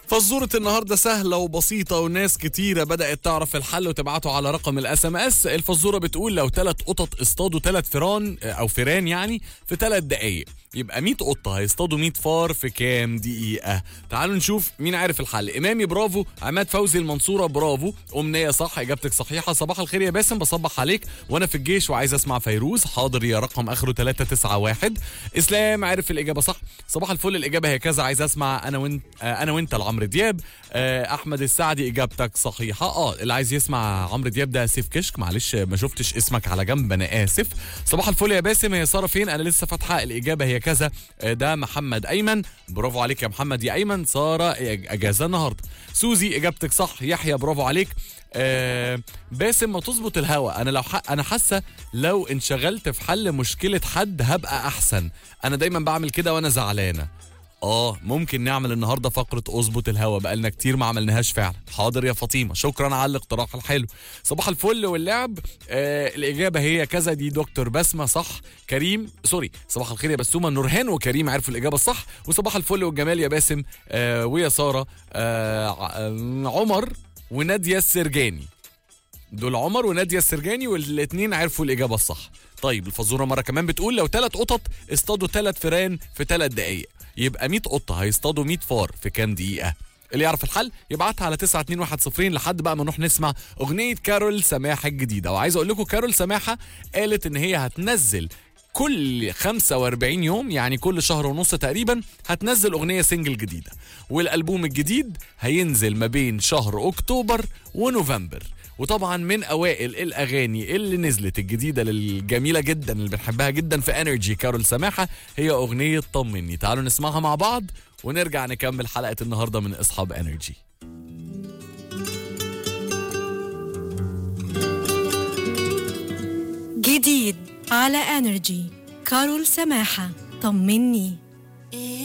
فزورة النهاردة سهلة وبسيطة وناس كتيرة بدأت تعرف الحل وتبعته على رقم الاس ام اس الفزورة بتقول لو ثلاث قطط اصطادوا ثلاث فيران او فيران يعني في ثلاث دقايق يبقى 100 قطة هيصطادوا 100 فار في كام دقيقة تعالوا نشوف مين عارف الحل إمامي برافو عماد فوزي المنصورة برافو أمنية صح إجابتك صحيحة صباح الخير يا باسم بصبح عليك وأنا في الجيش وعايز أسمع فيروز حاضر يا رقم آخره 391 إسلام عارف الإجابة صح صباح الفل الإجابة هي كذا عايز أسمع أنا وأنت آه أنا وأنت لعمرو دياب آه أحمد السعدي إجابتك صحيحة أه اللي عايز يسمع عمرو دياب ده سيف كشك معلش ما شفتش اسمك على جنب أنا آسف صباح الفل يا باسم هي سارة فين أنا لسه فاتحة الإجابة هي كذا ده محمد ايمن برافو عليك يا محمد يا ايمن ساره اجازه النهارده سوزي اجابتك صح يحيى برافو عليك آه باسم ما تظبط الهوا انا لو حق انا حاسه لو انشغلت في حل مشكله حد هبقى احسن انا دايما بعمل كده وانا زعلانه اه ممكن نعمل النهارده فقره اظبط الهوا بقالنا كتير ما عملناهاش فعلا حاضر يا فاطمه شكرا على الاقتراح الحلو صباح الفل واللعب آه الاجابه هي كذا دي دكتور بسمه صح كريم سوري صباح الخير يا بسومه نورهان وكريم عرفوا الاجابه الصح وصباح الفل والجمال يا باسم آه ويا ساره آه عمر وناديه السرجاني دول عمر وناديه السرجاني والاثنين عرفوا الاجابه الصح طيب الفزوره مره كمان بتقول لو ثلاث قطط اصطادوا ثلاث فيران في ثلاث دقائق يبقى 100 قطه هيصطادوا 100 فار في كام دقيقه اللي يعرف الحل يبعتها على 92110 لحد بقى ما نروح نسمع اغنيه كارول سماحه الجديده وعايز اقول لكم كارول سماحه قالت ان هي هتنزل كل 45 يوم يعني كل شهر ونص تقريبا هتنزل اغنيه سنجل جديده والالبوم الجديد هينزل ما بين شهر اكتوبر ونوفمبر وطبعا من اوائل الاغاني اللي نزلت الجديده الجميله جدا اللي بنحبها جدا في انرجي كارول سماحه هي اغنيه طمني تعالوا نسمعها مع بعض ونرجع نكمل حلقه النهارده من اصحاب انرجي جديد على انرجي كارول سماحه طمني